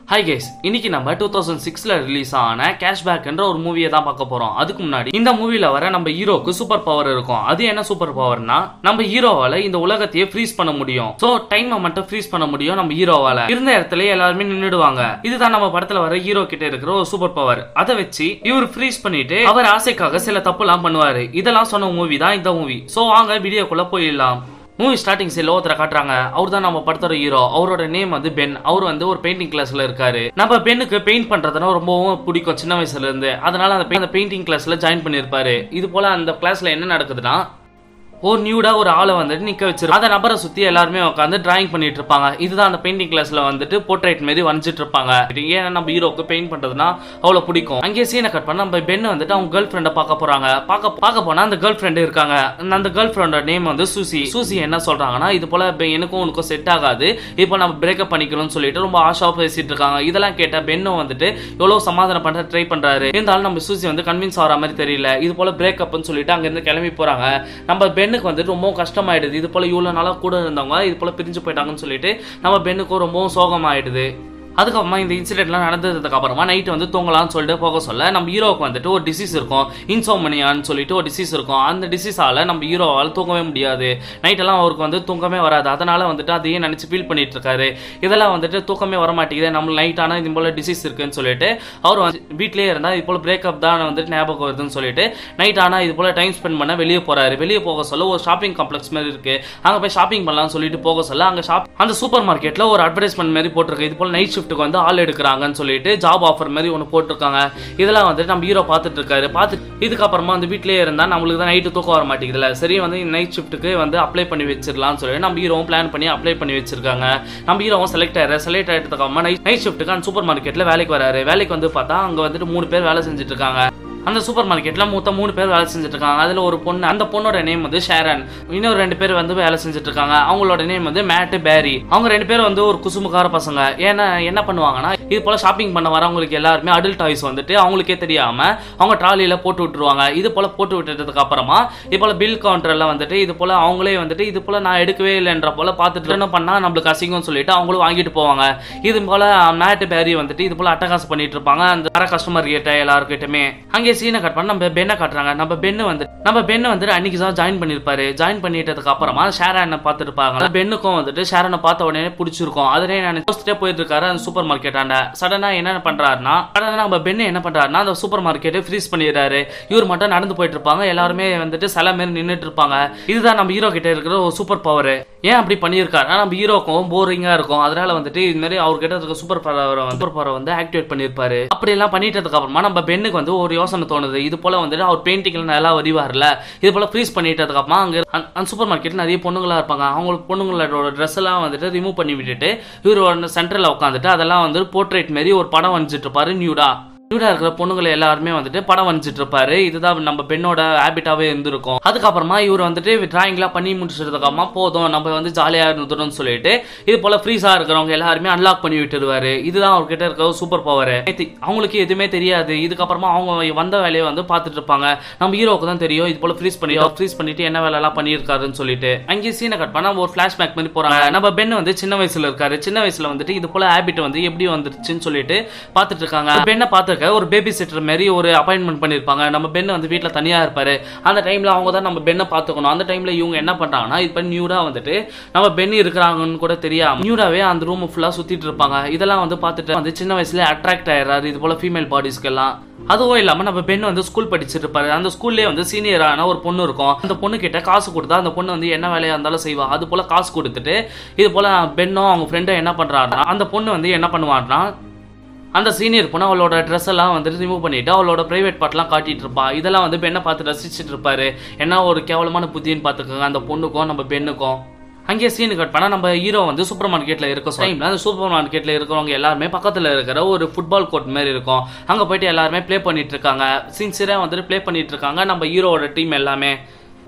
hi guys இன்னைக்கு நம்ம two thousand சிக்ஸ்ல ரிலீஸ் ஆன கேஷ்பேக்ன்ற ஒரு மூவியை தான் பார்க்க போறோம் அதுக்கு முன்னாடி இந்த மூவில வர நம்ம ஹீரோக்கு சூப்பர் பவர் இருக்கும் அது என்ன சூப்பர் பவர்னா நம்ம ஹீரோவால இந்த உலகத்தையே ஃப்ரீஸ் பண்ண முடியும் சோ டைம் மட்டும் ஃப்ரீஸ் பண்ண முடியும் நம்ம ஹீரோவால இருந்த இடத்துல எல்லாருமே நின்னுடுவாங்க இதுதான் நம்ம படத்துல வர ஹீரோ கிட்ட இருக்கிற ஒரு சூப்பர் பவர் அதை வச்சு இவர் ஃப்ரீஸ் பண்ணிட்டு அவர் ஆசைக்காக சில தப்புலாம் பண்ணுவாரு இதெல்லாம் சொன்ன மூவி தான் இந்த மூவி சோ வாங்க வீடியோக்குள்ள போயிடலாம் மூவி ஸ்டார்டிங் சைட்ல ஒருத்தரை காட்டுறாங்க அவர் தான் நம்ம படத்தோட ஹீரோ அவரோட நேம் வந்து பென் அவர் வந்து ஒரு பெயிண்டிங் கிளாஸ்ல இருக்காரு நம்ம பென்னுக்கு பெயிண்ட் பண்றதுனா ரொம்பவும் பிடிக்கும் சின்ன வயசுல இருந்து அதனால அந்த paint- அந்த பெயிண்டிங் கிளாஸ்ல ஜாயின் பண்ணிருப்பாரு இது போல அந்த கிளாஸ்ல என்ன நடக்குதுன்னா ஒரு நியூடா ஒரு ஆளை வந்துட்டு நிக்க வச்சிரு அந்த நபரை சுத்தி எல்லாருமே உட்காந்து டிராயிங் பண்ணிட்டு இருப்பாங்க இதுதான் அந்த பெயிண்டிங் கிளாஸ்ல வந்துட்டு போர்ட்ரேட் மாரி வரைஞ்சிட்டு இருப்பாங்க ஏன்னா நம்ம ஹீரோக்கு பெயிண்ட் பண்றதுனா அவ்வளவு பிடிக்கும் அங்கேயே சீனை கட் பண்ண நம்ம பென் வந்துட்டு அவங்க கேர்ள் ஃப்ரெண்டை பார்க்க போறாங்க பார்க்க பார்க்க போனா அந்த கேர்ள் ஃப்ரெண்டு இருக்காங்க அந்த கேர்ள் ஃப்ரெண்டோட நேம் வந்து சூசி சூசி என்ன சொல்றாங்கன்னா இது போல பெ- எனக்கும் உனக்கும் செட் ஆகாது இப்போ நம்ம பிரேக்கப் பண்ணிக்கணும்னு சொல்லிட்டு ரொம்ப ஆஷாவா பேசிட்டு இருக்காங்க இதெல்லாம் கேட்ட பென்னும் வந்துட்டு எவ்வளவு சமாதானம் பண்ற ட்ரை பண்றாரு இருந்தாலும் நம்ம சூசி வந்து கன்வின்ஸ் ஆகிற மாதிரி தெரியல இது போல பிரேக்கப்னு சொல்லிட்டு அங்க இருந்து கிளம்பி போறாங்க நம்ம பென்னுக்கு வந்துட்டு ரொம்ப கஷ்டமாயிடுது இது போல இவ்வளவு நாளா கூட இருந்தவங்க இது போல பிரிஞ்சு போயிட்டாங்கன்னு சொல்லிட்டு நம்ம பென்னுக்கும் ரொம்பவும் சோகமாயிடுது அதுக்கப்புறமா இந்த இன்சிடென்ட்லாம் நடந்ததுக்கு அப்புறமா நைட் வந்து தூங்கலாம்னு சொல்லிட்டு போக சொல்ல நம்ம ஹீரோவுக்கு வந்துட்டு ஒரு டிசீஸ் இருக்கும் இன்சோமனியான்னு சொல்லிட்டு ஒரு டிசீஸ் இருக்கும் அந்த டிசீஸால நம்ம ஹீரோவால் தூங்கவே முடியாது நைட்டெல்லாம் அவருக்கு வந்து தூக்கமே வராது அதனால வந்துட்டு அதையே நினைச்சு ஃபீல் பண்ணிட்டு இருக்காரு இதெல்லாம் வந்துட்டு தூக்கமே வர மாட்டேங்குது நம்ம நைட் ஆனால் இது போல டிசீஸ் இருக்குன்னு சொல்லிட்டு அவர் வந்து வீட்லயே இருந்தா இது போல பிரேக்கப் தான் வந்துட்டு ஞாபகம் வருதுன்னு சொல்லிட்டு நைட் ஆனா இது போல டைம் ஸ்பெண்ட் பண்ண வெளியே போறாரு வெளியே போக சொல்ல ஒரு ஷாப்பிங் காம்ப்ளெக்ஸ் மாதிரி இருக்கு அங்க போய் ஷாப்பிங் பண்ணலாம்னு சொல்லிட்டு போக சொல்ல அங்க ஷாப் அந்த சூப்பர் மார்க்கெட்ல ஒரு அட்வர்டைஸ்மெண்ட் மாதிரி போட்டிருக்கு இது போல நைட் ஷிஃப்ட்டுக்கு வந்து ஆள் எடுக்கிறாங்கன்னு சொல்லிட்டு ஜாப் ஆஃபர் மாதிரி ஒன்று போட்டிருக்காங்க இதெல்லாம் வந்துட்டு நம்ம ஹீரோ பார்த்துட்டு இருக்காரு பார்த்து இதுக்கப்புறமா வந்து வீட்லயே இருந்தா நம்மளுக்கு தான் நைட்டு தூக்கம் வர மாட்டேங்குதுல சரி வந்து நைட் ஷிஃப்ட்டுக்கு வந்து அப்ளை பண்ணி வச்சிடலாம்னு சொல்லி நம்ம ஹீரோவும் பிளான் பண்ணி அப்ளை பண்ணி வச்சிருக்காங்க நம்ம ஹீரோவும் செலக்ட் ஆயிரு செலக்ட் ஆயிட்டதுக்கு அப்புறமா நைட் நைட் ஷிஃப்ட்டுக்கு அந்த சூப்பர் மார்க்கெட்ல வேலைக்கு வராரு வேலைக்கு வந்து பார்த்தா அங்க வந்துட்டு மூணு பேர் வேலை செஞ்சுட்டு இருக்காங்க அந்த சூப்பர் மார்க்கெட்ல மொத்த மூணு பேர் வேலை செஞ்சுட்டு இருக்காங்க அதுல ஒரு பொண்ணு அந்த பொண்ணோட நேம் வந்து ஷேரன் இன்னொரு ரெண்டு பேர் வந்து வேலை செஞ்சுட்டு இருக்காங்க அவங்களோட நேம் வந்து மேட் பேரி அவங்க ரெண்டு பேரும் வந்து ஒரு குசுமுக்கார பசங்க ஏன்னா என்ன பண்ணுவாங்கன்னா இது போல ஷாப்பிங் பண்ண வரவங்களுக்கு எல்லாருமே அடல்ட் டாய்ஸ் வந்துட்டு அவங்களுக்கே தெரியாம அவங்க ட்ராலியில போட்டு விட்டுருவாங்க இது போல போட்டு விட்டுட்டதுக்கு அப்புறமா இது போல பில் கவுண்டர்ல வந்துட்டு இது போல அவங்களே வந்துட்டு இது போல நான் எடுக்கவே இல்லைன்ற போல பார்த்துட்டு என்ன பண்ணா நம்மளுக்கு அசிங்கம்னு சொல்லிட்டு அவங்களும் வாங்கிட்டு போவாங்க இது போல மேட் பேரி வந்துட்டு இது போல அட்டகாசம் பண்ணிட்டு இருப்பாங்க அந்த வர கஸ்டமர் கிட்ட எல்லாருக்கிட்டுமே அங்கே சீனை கட் பண்ண நம்ம பெண்ணை காட்டுறாங்க நம்ம பெண்ணு வந்து நம்ம பெண்ணு வந்துட்டு அன்னைக்கு தான் ஜாயின் பண்ணிருப்பாரு ஜாயின் பண்ணிட்டதுக்கு அப்புறமா ஷேரனை பார்த்துட்டு இருப்பாங்க பெண்ணுக்கும் வந்துட்டு ஷேரனை பார்த்த உடனே பிடிச்சிருக்கும் அதனே நான் யோசிச்சுட்டே போயிட்டு இருக்காரு அந்த சூப்பர் மார்க்கெட் ஆண்ட சடனா என்ன பண்றாருன்னா சடனா நம்ம பெண்ணு என்ன பண்றாருன்னா அந்த சூப்பர் மார்க்கெட்டை ஃப்ரீஸ் பண்ணிடுறாரு இவர் மட்டும் நடந்து போயிட்டு இருப்பாங்க எல்லாருமே வந்துட்டு சில மாரி நின்னுட்டு இருப்பாங்க இதுதான் நம்ம ஹீரோ கிட்ட இருக்கிற ஒரு சூப்பர் பவர் ஏன் அப்படி பண்ணியிருக்காருன்னா நம்ம ஹீரோக்கும் போரிங்கா இருக்கும் அதனால வந்துட்டு இது மாதிரி அவர்கிட்ட இருக்க சூப்பர் பவர் சூப்பர் பவர் வந்து ஆக்டிவேட் பண்ணியிருப்பாரு அப்படி எல்லாம் பண்ணிட்டதுக்கு அப்புறமா நம்ம பெண்ணுக்கு வந்து ஒரு யோசனை தோணுது இது போல வந்துட்டு அவர் பெயிண்டிங்ல நல்லா வரிவார்ல இது போல ஃப்ரீஸ் பண்ணிட்டதுக்கு அப்புறமா அங்க அந்த- அந்த சூப்பர் மார்க்கெட் நிறைய பொண்ணுங்களா இருப்பாங்க அவங்களுக்கு பொண்ணுங்களோட ட்ரெஸ் எல்லாம் வந்துட்டு ரிமூவ் பண்ணி விட்டுட்டு இவர் சென்டர்ல உட்காந்துட்டு அதெல்லாம் வந்து போர்ட்ரேட் மாதிரி ஒரு படம் வரைஞ்சிட்டு இருப்பாரு நியூடா நியூடா இருக்கிற பொண்ணுங்களை எல்லாருமே வந்துட்டு படம் வரைஞ்சிட்டு இருப்பாரு இதுதான் நம்ம பெண்ணோட ஹேபிட்டாவே இருந்திருக்கும் அதுக்கப்புறமா இவர் வந்துட்டு டிராயிங்லாம் பண்ணி முடிச்சதுக்கு அப்புறமா போதும் நம்ம வந்து ஜாலியா இருந்துட்டோம்னு சொல்லிட்டு இது போல ஃப்ரீஸா இருக்கிறவங்க எல்லாருமே அன்லாக் பண்ணி விட்டுருவாரு இதுதான் அவர்கிட்ட இருக்க சூப்பர் பவர் அவங்களுக்கு எதுவுமே தெரியாது இதுக்கப்புறமா அவங்க வந்த வேலையை வந்து பார்த்துட்டு இருப்பாங்க நம்ம ஹீரோக்கு தான் தெரியும் இது போல ஃப்ரீஸ் பண்ணி ஃப்ரீஸ் பண்ணிட்டு என்ன வேலை எல்லாம் பண்ணியிருக்காருன்னு சொல்லிட்டு அங்கேயே சீனை கட் பண்ணா ஒரு ஃபிளாஷ்பேக் மாதிரி போறாங்க நம்ம பென் வந்து சின்ன வயசுல இருக்காரு சின்ன வயசுல வந்துட்டு இது போல ஹேபிட் வந்து எப்படி வந்துருச்சுன்னு சொல்லிட்டு பார்த்துட்டு இருக்காங்க பெண்ணை பார்த்துருக்க ஒரு பேபி சிட்டர் மாதிரி ஒரு அப்பாயின்மெண்ட் பண்ணிருப்பாங்க நம்ம பெண் வந்து வீட்ல தனியா இருப்பாரு அந்த டைம்ல அவங்க தான் நம்ம பெண்ணை பார்த்துக்கணும் அந்த டைம்ல இவங்க என்ன பண்றாங்கன்னா இப்போ நியூடா வந்துட்டு நம்ம பெண் இருக்கிறாங்கன்னு கூட தெரியாம நியூடாவே அந்த ரூம் ஃபுல்லா சுத்திட்டு இருப்பாங்க இதெல்லாம் வந்து பார்த்துட்டு வந்து சின்ன வயசுல அட்ராக்ட் ஆயிடுறாரு இது போல ஃபீமேல் பாடிஸ்க்கு எல்லாம் அதுவும் இல்லாம நம்ம பெண் வந்து ஸ்கூல் படிச்சிட்டு இருப்பாரு அந்த ஸ்கூல்லே வந்து சீனியரான ஒரு பொண்ணு இருக்கும் அந்த பொண்ணு கிட்ட காசு கொடுத்தா அந்த பொண்ணு வந்து என்ன வேலையா இருந்தாலும் செய்வா அது போல காசு கொடுத்துட்டு இது போல பெண்ணும் அவங்க ஃப்ரெண்டும் என்ன பண்றாருன்னா அந்த பொண்ணு வந்து என்ன பண்ணுவான்னா அந்த சீனியர் பொண்ணு அவளோட ட்ரெஸ் எல்லாம் வந்துட்டு ரிமூவ் பண்ணிட்டு அவளோட பிரைவேட் பார்ட்லாம் காட்டிட்டு இருப்பா இதெல்லாம் வந்து பெண்ணை பார்த்து ரசிச்சுட்டு இருப்பாரு என்ன ஒரு கேவலமான புத்தின்னு பார்த்துக்கோங்க அந்த பொண்ணுக்கும் நம்ம பெண்ணுக்கும் அங்கேயே சீனு கட் பண்ணா நம்ம ஹீரோ வந்து சூப்பர் மார்க்கெட்ல இருக்க டைம்ல அந்த சூப்பர் மார்க்கெட்ல இருக்கிறவங்க எல்லாருமே பக்கத்துல இருக்கிற ஒரு ஃபுட்பால் கோர்ட் மாதிரி இருக்கும் அங்க போயிட்டு எல்லாருமே ப்ளே பண்ணிட்டு இருக்காங்க சின்சியரா வந்துட்டு ப்ளே பண்ணிட்டு இருக்காங்க நம்ம ஹீரோவோட டீம் எல்லாமே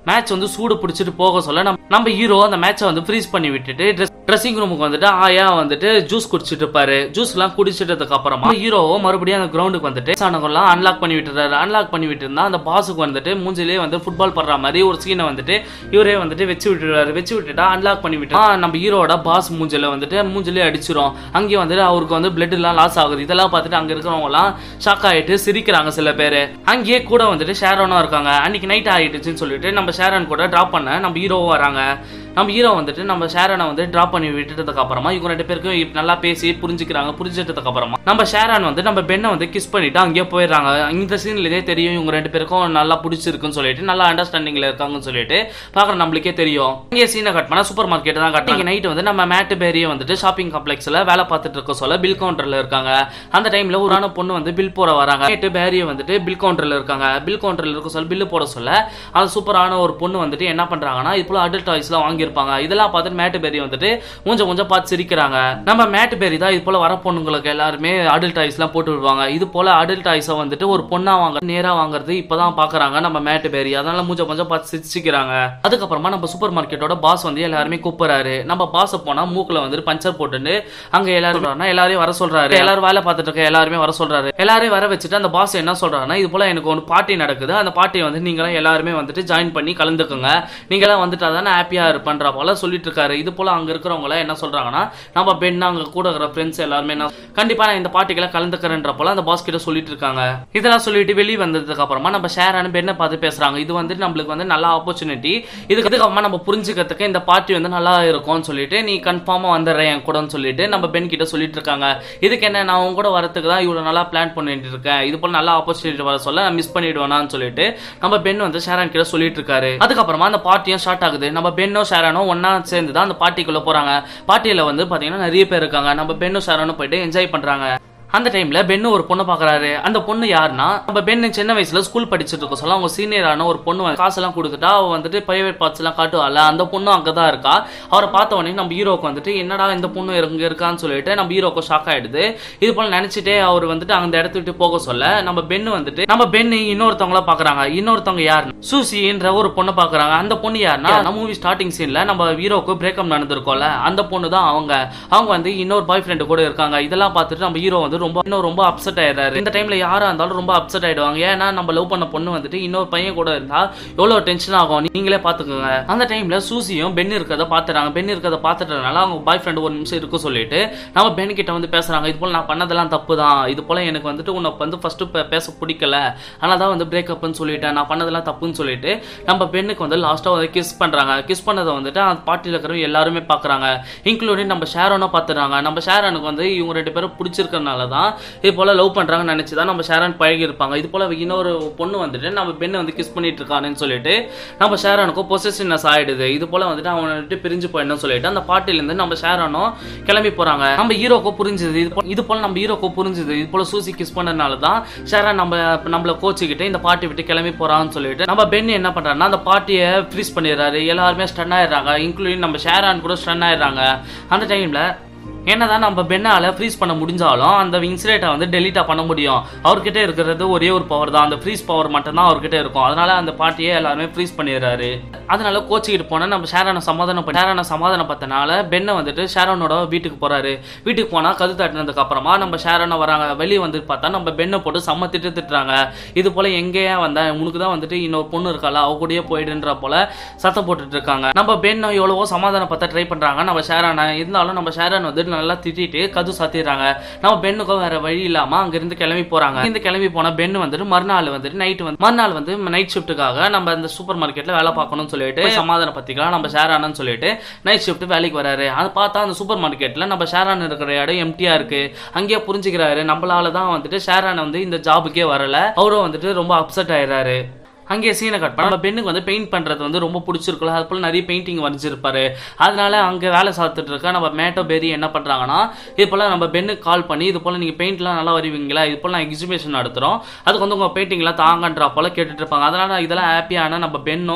மேட்ச் வந்து சூடு பிடிச்சிட்டு போக சொல்ல நம்ம நம்ம ஹீரோ அந்த மேட்சை வந்து ஃப்ரீஸ் பண்ணி விட்டுட்டு ட்ரெஸ்ஸிங் ரூமுக்கு வந்துட்டு ஆயா வந்துட்டு ஜூஸ் குடிச்சிட்டு இருப்பாரு ஜூஸ் எல்லாம் குடிச்சிட்டதுக்கு அப்புறமா ஹீரோவோ மறுபடியும் அந்த கிரவுண்டுக்கு வந்துட்டு சாணங்கள்லாம் அன்லாக் பண்ணி விட்டுறாரு அன்லாக் பண்ணி விட்டு இருந்தா அந்த பாஸுக்கு வந்துட்டு மூஞ்சிலே வந்து ஃபுட்பால் படுற மாதிரி ஒரு சீனை வந்துட்டு இவரே வந்துட்டு வச்சு விட்டுறாரு வச்சு விட்டுட்டா அன்லாக் பண்ணி விட்டா நம்ம ஹீரோட பாஸ் மூஞ்சில வந்துட்டு மூஞ்சிலே அடிச்சிரும் அங்கேயும் வந்துட்டு அவருக்கு வந்து பிளட் எல்லாம் லாஸ் ஆகுது இதெல்லாம் பார்த்துட்டு அங்க இருக்கிறவங்க எல்லாம் ஷாக் ஆயிட்டு சிரிக்கிறாங்க சில பேர் அங்கேயே கூட வந்துட்டு ஷேரோனும் இருக்காங்க அன்னைக்கு நைட் ஆயிடுச்சுன்னு சொல்லிட்டு நம்ம ஷேரன் கூட டிராப் பண்ண நம்ம ஹீரோவும் வராங்க நம்ம ஹீரோ வந்துட்டு நம்ம ஷேரனை வந்து டிராப் பண்ணி விட்டுட்டதுக்கு அப்புறமா இவங்க ரெண்டு பேருக்கும் இப்ப நல்லா பேசி புரிஞ்சுக்கிறாங்க புரிஞ்சிட்டதுக்கு அப்புறமா நம்ம ஷேரான் வந்து நம்ம பெண்ணை வந்து கிஸ் பண்ணிட்டு அங்கேயே போயிடுறாங்க இந்த சீன்லயே தெரியும் இவங்க ரெண்டு பேருக்கும் நல்லா பிடிச்சிருக்குன்னு சொல்லிட்டு நல்லா அண்டர்ஸ்டாண்டிங்ல இருக்காங்கன்னு சொல்லிட்டு பாக்குற நம்மளுக்கே தெரியும் இங்கே சீனை கட் பண்ணா சூப்பர் மார்க்கெட் தான் கட்டிங்க நைட் வந்து நம்ம மேட்டு பேரியை வந்துட்டு ஷாப்பிங் காம்ப்ளெக்ஸ்ல வேலை பார்த்துட்டு இருக்க சொல்ல பில் கவுண்டர்ல இருக்காங்க அந்த டைம்ல ஒரு ஆன பொண்ணு வந்து பில் போட வராங்க மேட்டு பேரியை வந்துட்டு பில் கவுண்டர்ல இருக்காங்க பில் கவுண்டர்ல இருக்க சொல்ல பில்லு போட சொல்ல அது சூப்பரான ஒரு பொண்ணு வந்துட்டு என்ன பண்றாங்கன்னா இப்போ அடல்ட் டாய்ஸ்லாம் வாங்கியிருப்பாங்க இதெல்லாம் பார்த்துட்டு மேட்டு பேரி வந்துட்டு கொஞ்சம் கொஞ்சம் பார்த்து சிரிக்கிறாங்க நம்ம மேட்டு பேரி தான் இது போல வர பொண்ணுங்களுக்கு எல்லாருமே அடல்ட் டாய்ஸ்லாம் போட்டு விடுவாங்க இது போல அடல்ட் டாய்ஸை வந்துட்டு ஒரு பொண்ணா வாங்க நேரா வாங்குறது இப்பதான் பாக்குறாங்க நம்ம மேட்டு பேரி அதனால மூஞ்ச கொஞ்சம் பார்த்து சிரிச்சுக்கிறாங்க அதுக்கப்புறமா நம்ம சூப்பர் மார்க்கெட்டோட பாஸ் வந்து எல்லாருமே கூப்பிடுறாரு நம்ம பாஸ் போனா மூக்குல வந்துட்டு பஞ்சர் போட்டுட்டு அங்க எல்லாரும் வராருன்னா எல்லாரையும் வர சொல்றாரு எல்லாரும் வேலை பார்த்துட்டு இருக்க எல்லாருமே வர சொல்றாரு எல்லாரையும் வர வச்சுட்டு அந்த பாஸ் என்ன சொல்றாருன்னா இது போல எனக்கு ஒரு பார்ட்டி நடக்குது அந்த பார்ட்டி வந்து நீங்களாம் எல்லாருமே வந்துட்டு ஜாயின் பண்ணி கலந்துக்குங்க நீங்களாம் வந்துட்டு அதானே ஹாப்பியா இருப்பன்ற போல சொல்லிட்டு இருக்காரு இது போல அங்க இருக்கிறவங்க எல்லாம் என்ன சொல்றாங்கன்னா நம்ம பெண் அங்க கூட இருக்கிற ஃப்ரெண்ட்ஸ் எல்லாருமே என்ன கண்டிப்பா நான் இந்த பார்ட்டிகளை கலந்துக்கிறேன்ற போல அந்த பாஸ் கிட்ட சொல்லிட்டு இருக்காங்க இதெல்லாம் சொல்லிட்டு வெளியே வந்ததுக்கு அப்புறமா நம்ம ஷேரான பெண்ணை பார்த்து பேசுறாங்க இது வந்துட்டு நம்மளுக்கு வந்து நல்ல ஆப்பர்ச்சுனிட்டி இதுக்கு இதுக்கப்புறமா நம்ம புரிஞ்சுக்கிறதுக்கு இந்த பார்ட்டி வந்து நல்லா இருக்கும்னு சொல்லிட்டு நீ கன்ஃபார்மா வந்துடுறேன் என் கூடன்னு சொல்லிட்டு நம்ம பெண் கிட்ட சொல்லிட்டு இருக்காங்க இதுக்கு என்ன நான் உங்க கூட வரதுக்கு தான் இவ்வளவு நல்லா பிளான் பண்ணிட்டு இருக்கேன் இது போல நல்ல ஆப்பர்ச்சுனிட்டி வர சொல்ல நான் மிஸ் பண்ணிடுவேனான்னு சொல்லிட்டு நம்ம பெண் வந்து ஷேரான் கிட்ட சொல்லிட்டு இருக்காரு அதுக்கப்புறமா அந்த பார்ட்டியும் ஸ்டார்ட் ஆகுது நம்ம பெண்ணோ ஷேரானோ ஒன்னா சேர்ந்து தான் அந்த பார்ட்டிக்குள்ள போறாங்க பார்ட்டியில வந்து பாத்தீங்கன்னா நிறைய பேர் இருக்காங்க நம்ம பெண்ணும் ஷேரானும் போயிட்டு என்ஜாய் பண்றாங்க அந்த டைம்ல பென்னு ஒரு பொண்ணை பாக்குறாரு அந்த பொண்ணு யாருன்னா நம்ம பென்னு சின்ன வயசுல ஸ்கூல் படிச்சுட்டு இருக்க சொல்ல அவங்க சீனியரான ஒரு பொண்ணு வந்து காசெல்லாம் கொடுத்துட்டா அவ வந்துட்டு பிரைவேட் பார்ட்ஸ் எல்லாம் காட்டுவாள் அந்த பொண்ணும் அங்கதான் இருக்கா அவரை பார்த்த உடனே நம்ம ஹீரோக்கு வந்துட்டு என்னடா இந்த பொண்ணு இங்க இருக்கான்னு சொல்லிட்டு நம்ம ஹீரோக்கு ஷாக் ஆயிடுது இது போல நினைச்சிட்டே அவர் வந்துட்டு அந்த இடத்த விட்டு போக சொல்ல நம்ம பென்னு வந்துட்டு நம்ம பென்னு இன்னொருத்தவங்கள பாக்குறாங்க இன்னொருத்தவங்க யாரு சூசின்ற ஒரு பொண்ணை பாக்குறாங்க அந்த பொண்ணு யாருன்னா நம்ம மூவி ஸ்டார்டிங் சீன்ல நம்ம ஹீரோக்கு பிரேக்கப் நடந்திருக்கோம்ல அந்த பொண்ணு தான் அவங்க அவங்க வந்து இன்னொரு பாய் ஃப்ரெண்டு கூட இருக்காங்க இதெல்லாம் பார்த்துட்டு நம்ம ஹீரோ வந்து ரொம்ப இன்னும் ரொம்ப அப்செட் ஆயிடுறாரு இந்த டைம்ல யாரா இருந்தாலும் ரொம்ப அப்செட் ஆயிடுவாங்க ஏன்னா நம்ம லவ் பண்ண பொண்ணு வந்துட்டு இன்னொரு பையன் கூட இருந்தா எவ்வளவு டென்ஷன் ஆகும் நீங்களே பாத்துக்கோங்க அந்த டைம்ல சூசியும் பென் இருக்கிறத பாத்துறாங்க பென் இருக்கிறத பாத்துட்டதுனால அவங்க பாய் ஃப்ரெண்ட் ஒரு நிமிஷம் இருக்க சொல்லிட்டு நம்ம பென் கிட்ட வந்து பேசுறாங்க இது போல நான் பண்ணதெல்லாம் தப்பு தான் இது போல எனக்கு வந்துட்டு உன்னை வந்து ஃபர்ஸ்ட் பேச பிடிக்கல அதனால தான் வந்து பிரேக்கப்னு சொல்லிட்டேன் நான் பண்ணதெல்லாம் தப்புன்னு சொல்லிட்டு நம்ம பெண்ணுக்கு வந்து லாஸ்ட்டாக வந்து கிஸ் பண்ணுறாங்க கிஸ் பண்ணதை வந்துட்டு அந்த பார்ட்டியில் இருக்கிறவங்க எல்லாருமே பார்க்குறாங்க இன்க்ளூடிங் நம்ம ஷேரோனா பார்த்துறாங்க நம்ம ஷேரனுக்கு வந்து இவங்க ரெண்டு பேரும் பிடிச்சிருக்கறனால தான் இது போல் லவ் பண்ணுறாங்கன்னு நினச்சி தான் நம்ம ஷேரன் பழகி இருப்பாங்க இது போல் இன்னொரு பொண்ணு வந்துட்டு நம்ம பெண்ணை வந்து கிஸ் பண்ணிட்டு இருக்கானேன்னு சொல்லிட்டு நம்ம ஷேரானுக்கும் பொசசிவ்னஸ் ஆயிடுது இது போல் வந்துட்டு அவனை விட்டு பிரிஞ்சு போயிடணும்னு சொல்லிட்டு அந்த பார்ட்டிலேருந்து நம்ம ஷேரானும் கிளம்பி போகிறாங்க நம்ம ஹீரோக்கோ புரிஞ்சுது இது போல் இது போல் நம்ம ஹீரோக்கோ புரிஞ்சுது இது போல் சூசி கிஸ் பண்ணனால தான் ஷேரன் நம்ம நம்மள கோச்சிக்கிட்டு இந்த பார்ட்டி விட்டு கிளம்பி போறான்னு சொல்லிட்டு நம்ம பென் என்ன பண்றாருன்னா அந்த பார்ட்டியை ஃப்ரீஸ் பண்ணிடுறாரு எல்லாருமே ஸ்டன் ஆயிடுறாங்க இன்க்ளூடிங் நம்ம ஷேரான் கூட ஸ்டன் ஆயிடுறாங்க அந்த டைம்ல என்னதான் நம்ம பெண்ணால ஃப்ரீஸ் பண்ண முடிஞ்சாலும் அந்த இன்சிடென்ட்டை வந்து டெலீட்டா பண்ண முடியும் அவர்கிட்ட இருக்கிறது ஒரே ஒரு பவர் தான் அந்த ஃப்ரீஸ் பவர் மட்டும் தான் அவர்கிட்ட இருக்கும் அதனால அந்த பார்ட்டியை எல்லாருமே ஃப்ரீஸ் பண்ணிடுறாரு அதனால கோச்சிக்கிட்டு போனா நம்ம ஷேரான சமாதானம் பண்ணி ஷேரான சமாதானம் பார்த்தனால பெண்ணை வந்துட்டு ஷேரோனோட வீட்டுக்கு போறாரு வீட்டுக்கு போனா கது தட்டினதுக்கு அப்புறமா நம்ம ஷேரோனை வராங்க வெளியே வந்து பார்த்தா நம்ம பெண்ணை போட்டு செம்ம திட்டு திட்டுறாங்க இது போல எங்கேயா வந்தா உனக்கு தான் வந்துட்டு இன்னொரு பொண்ணு இருக்கால அவ கூடயே போயிடுன்ற போல சத்தம் போட்டுட்டு இருக்காங்க நம்ம பெண்ணை எவ்வளவோ சமாதானம் பார்த்தா ட்ரை பண்றாங்க நம்ம ஷேரான இருந்தாலும் நம்ம ஷேரான் வந்து நல்லா திட்டிட்டு கது சாத்திடுறாங்க நம்ம பெண்ணுக்கும் வேற வழி இல்லாம அங்க இருந்து கிளம்பி போறாங்க இந்த கிளம்பி போன பெண் வந்துட்டு மறுநாள் வந்துட்டு நைட் வந்து மறுநாள் வந்து நைட் ஷிஃப்ட்டுக்காக நம்ம இந்த சூப்பர் மார்க்கெட்ல வேலை பார்க்கணும்னு சொல்லிட்டு சமாதானம் பத்திக்கலாம் நம்ம ஷேரானு சொல்லிட்டு நைட் ஷிஃப்ட் வேலைக்கு வராரு அதை பார்த்தா அந்த சூப்பர் மார்க்கெட்ல நம்ம ஷேரான் இருக்கிற இடம் எம்டியா இருக்கு அங்கேயே புரிஞ்சுக்கிறாரு நம்மளால தான் வந்துட்டு ஷேரான் வந்து இந்த ஜாபுக்கே வரல அவரும் வந்துட்டு ரொம்ப அப்செட் ஆயிடுறாரு அங்கேயே சீனை கட் பண்ண நம்ம பெண்ணுக்கு வந்து பெயிண்ட் பண்றது வந்து ரொம்ப பிடிச்சிருக்குல்ல அது போல நிறைய பெயிண்டிங் வரைஞ்சிருப்பாரு அதனால அங்க வேலை சாத்துட்டு இருக்க நம்ம மேட்டோ பெரி என்ன பண்றாங்கன்னா இது போல நம்ம பெண்ணுக்கு கால் பண்ணி இது போல நீங்க பெயிண்ட்லாம் நல்லா வருவீங்களா இது போல நான் எக்ஸிபிஷன் நடத்துறோம் அதுக்கு வந்து உங்க பெயிண்டிங்லாம் தாங்கன்றா போல கேட்டுட்டு இருப்பாங்க அதனால இதெல்லாம் ஹாப்பியான நம்ம பெண்ணும்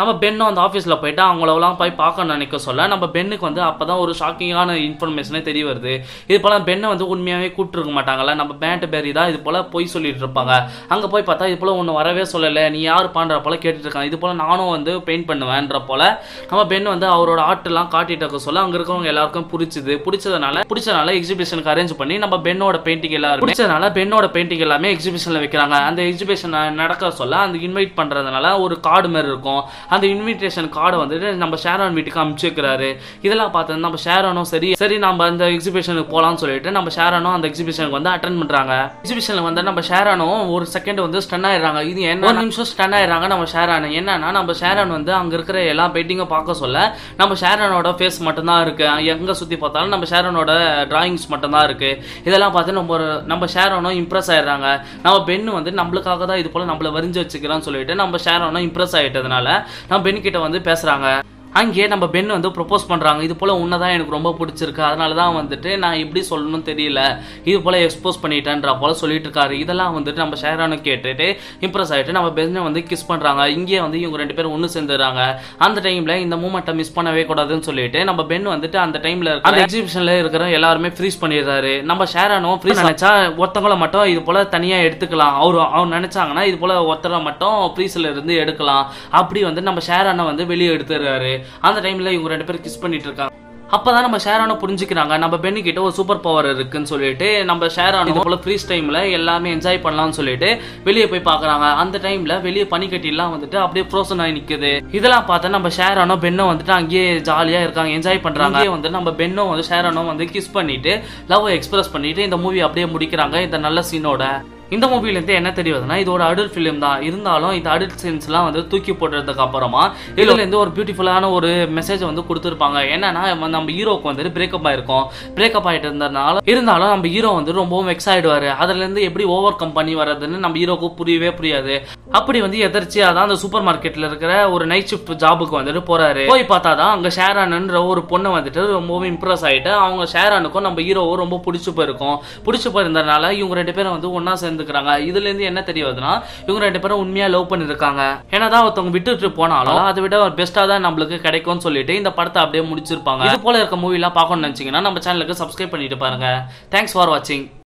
நம்ம பென்னும் அந்த ஆஃபீஸில் போயிட்டு அவங்களெல்லாம் போய் பார்க்க நினைக்க சொல்ல நம்ம பென்னுக்கு வந்து அப்போ தான் ஒரு ஷாக்கிங்கான இன்ஃபர்மேஷனே தெரிய வருது இது போல் பெண்ணை வந்து உண்மையாகவே கூப்பிட்டுருக்க மாட்டாங்கல்ல நம்ம பேண்ட் பேரி தான் இது போல் பொய் சொல்லிட்டு இருப்பாங்க அங்கே போய் பார்த்தா இது போல் ஒன்று வரவே சொல்லலை நீ யார் பான்ற போல கேட்டுட்டு இருக்காங்க இது போல் நானும் வந்து பெயிண்ட் பண்ணுவேன்ற போல நம்ம பெண் வந்து அவரோட ஆர்ட்லாம் காட்டிட்டு இருக்க சொல்ல அங்கே இருக்கவங்க எல்லாருக்கும் பிடிச்சது பிடிச்சதுனால பிடிச்சதுனால எக்ஸிபிஷனுக்கு அரேஞ்ச் பண்ணி நம்ம பெண்ணோட பெயிண்டிங் எல்லாரும் பிடிச்சதுனால பெண்ணோட பெயிண்டிங் எல்லாமே எக்ஸிபிஷனில் வைக்கிறாங்க அந்த எக்ஸிபிஷன் நடக்க சொல்ல அந்த இன்வைட் பண்ணுறதுனால ஒரு கார்டு மாதிரி இருக்கும் அந்த இன்விடேஷன் கார்டை வந்துட்டு நம்ம ஷேரான் வீட்டுக்கு அமுச்சு வைக்கிறாரு இதெல்லாம் பார்த்து நம்ம ஷேரானும் சரி சரி நம்ம அந்த எக்ஸிபிஷனுக்கு போகலாம்னு சொல்லிட்டு நம்ம ஷேரானும் அந்த எக்ஸிபிஷனுக்கு வந்து அட்டன் பண்ணுறாங்க எக்ஸிபிஷனில் வந்து நம்ம ஷேரானும் ஒரு செகண்ட் வந்து ஸ்டன் ஆயிடுறாங்க இது என்ன ஒரு நிமிஷம் ஸ்டன் ஆயிடுறாங்க நம்ம ஷேரான் என்னன்னா நம்ம ஷேரான் வந்து அங்கே இருக்கிற எல்லா பெயிண்டிங்கும் பார்க்க சொல்ல நம்ம ஷேரானோட ஃபேஸ் மட்டும்தான் இருக்கு எங்கே சுற்றி பார்த்தாலும் நம்ம ஷேரானோட டிராயிங்ஸ் மட்டும்தான் இருக்கு இதெல்லாம் பார்த்து நம்ம ஒரு நம்ம ஷேரானும் இம்ப்ரெஸ் ஆயிடுறாங்க நம்ம பெண்ணு வந்து நம்மளுக்காக தான் இது போல நம்மள வரிஞ்சு வச்சுக்கிறான்னு சொல்லிட்டு நம்ம ஷேரானும் இம்ப்ரெஸ் ஆயிட்டதுனால நம்ம பெண் கிட்ட வந்து பேசுறாங்க அங்கேயே நம்ம பெண் வந்து ப்ரொப்போஸ் பண்ணுறாங்க இது போல் உன்னை தான் எனக்கு ரொம்ப பிடிச்சிருக்கு அதனால தான் வந்துட்டு நான் எப்படி சொல்லணும்னு தெரியல இது போல் எக்ஸ்போஸ் பண்ணிட்டேன்ற போல் சொல்லிட்டு இருக்காரு இதெல்லாம் வந்துட்டு நம்ம ஷேரானு கேட்டுட்டு இம்ப்ரெஸ் ஆகிட்டு நம்ம பெண்ணை வந்து கிஸ் பண்ணுறாங்க இங்கேயே வந்து இவங்க ரெண்டு பேரும் ஒன்று சேர்ந்துடுறாங்க அந்த டைமில் இந்த மூமெண்ட்டை மிஸ் பண்ணவே கூடாதுன்னு சொல்லிட்டு நம்ம பெண் வந்துட்டு அந்த டைமில் அந்த எக்ஸிபிஷனில் இருக்கிற எல்லாருமே ஃப்ரீஸ் பண்ணிடுறாரு நம்ம ஷேரானும் ஃப்ரீஸ் நினச்சா ஒருத்தவங்கள மட்டும் இது போல் தனியாக எடுத்துக்கலாம் அவர் அவங்க நினச்சாங்கன்னா இது போல் ஒருத்தரை மட்டும் ஃப்ரீஸில் இருந்து எடுக்கலாம் அப்படி வந்து நம்ம ஷேரானை வந்து வெளியே எடுத்துடுறாரு அந்த டைம்ல இவங்க ரெண்டு பேரும் கிஸ் பண்ணிட்டு இருக்காங்க அப்பதான் நம்ம ஷேரான புரிஞ்சுக்கிறாங்க நம்ம பெண்ணு கிட்ட ஒரு சூப்பர் பவர் இருக்குன்னு சொல்லிட்டு நம்ம ஷேரான இது போல ஃப்ரீஸ் டைம்ல எல்லாமே என்ஜாய் பண்ணலாம்னு சொல்லிட்டு வெளியே போய் பாக்குறாங்க அந்த டைம்ல வெளியே பனிக்கட்டிலாம் வந்துட்டு அப்படியே ஃப்ரோசன் ஆகி நிக்குது இதெல்லாம் பார்த்தா நம்ம ஷேரானோ பெண்ணும் வந்துட்டு அங்கேயே ஜாலியா இருக்காங்க என்ஜாய் பண்றாங்க அங்கேயே வந்து நம்ம பெண்ணும் வந்து ஷேரானோ வந்து கிஸ் பண்ணிட்டு லவ் எக்ஸ்பிரஸ் பண்ணிட்டு இந்த மூவி அப்படியே முடிக்கிறாங்க இந்த நல்ல சீனோட இந்த மூவிலேருந்து என்ன தெரிய வருதுன்னா இதோட அடல்ட் ஃபிலிம் தான் இருந்தாலும் இந்த அடல்ட் சீன்ஸ்லாம் வந்து தூக்கி போடுறதுக்கு அப்புறமா இதுலேருந்து ஒரு பியூட்டிஃபுல்லான ஒரு மெசேஜ் வந்து கொடுத்துருப்பாங்க என்னன்னா நம்ம ஹீரோக்கு வந்துட்டு பிரேக்கப் ஆயிருக்கும் பிரேக்கப் ஆகிட்டு இருந்ததுனால இருந்தாலும் நம்ம ஹீரோ வந்து ரொம்பவும் வெக்ஸ் ஆயிடுவாரு அதுலேருந்து எப்படி ஓவர் கம் பண்ணி வர்றதுன்னு நம்ம ஹீரோக்கு புரியவே புரியாது அப்படி வந்து எதிர்ச்சியா தான் அந்த சூப்பர் மார்க்கெட்ல இருக்கிற ஒரு நைட் ஷிஃப்ட் ஜாபுக்கு வந்துட்டு போறாரு போய் பார்த்தா தான் அங்க ஷேரானுன்ற ஒரு பொண்ணு வந்துட்டு ரொம்பவும் இம்ப்ரெஸ் ஆயிட்டு அவங்க ஷேரானுக்கும் நம்ம ஹீரோவும் ரொம்ப பிடிச்சி போயிருக்கும் பிடிச்சி போயிருந்ததுனால இவங்க ரெண்டு பேரும் வந்து ஒன்னா சேர்ந்துக்கிறாங்க இதுல இருந்து என்ன தெரிய வருதுன்னா இவங்க ரெண்டு பேரும் உண்மையா லவ் பண்ணிருக்காங்க என்னதான் ஒருத்தவங்க விட்டுட்டு போனாலும் அதை விட ஒரு பெஸ்டா தான் நம்மளுக்கு கிடைக்கும்னு சொல்லிட்டு இந்த படத்தை அப்படியே முடிச்சிருப்பாங்க இது போல இருக்க மூவி எல்லாம் பார்க்கணும்னு நினைச்சீங்கன்னா நம்ம சேனலுக்கு சப்ஸ்கிரைப் பண்ணிட்டு பாருங்க தேங்க்ஸ் ஃபார் வாட்சிங்